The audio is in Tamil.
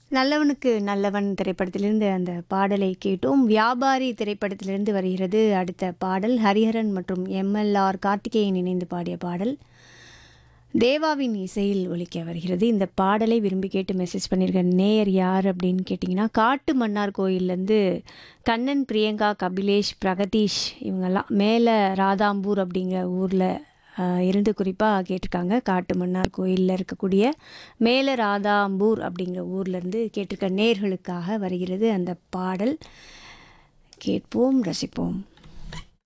நல்லவனுக்கு நல்லவன் திரைப்படத்திலிருந்து அந்த பாடலை கேட்டோம் வியாபாரி திரைப்படத்திலிருந்து வருகிறது அடுத்த பாடல் ஹரிஹரன் மற்றும் எம்எல்ஆர் கார்த்திகேயன் இணைந்து பாடிய பாடல் தேவாவின் இசையில் ஒலிக்க வருகிறது இந்த பாடலை விரும்பி கேட்டு மெசேஜ் பண்ணியிருக்க நேயர் யார் அப்படின்னு கேட்டிங்கன்னா காட்டு மன்னார் கோயிலேருந்து கண்ணன் பிரியங்கா கபிலேஷ் பிரகதீஷ் இவங்கெல்லாம் மேலே ராதாம்பூர் அப்படிங்கிற ஊரில் இருந்து குறிப்பாக கேட்டிருக்காங்க காட்டு மன்னார் கோயிலில் இருக்கக்கூடிய மேலே ராதாம்பூர் அப்படிங்கிற ஊர்லேருந்து கேட்டிருக்க நேர்களுக்காக வருகிறது அந்த பாடல் கேட்போம் ரசிப்போம்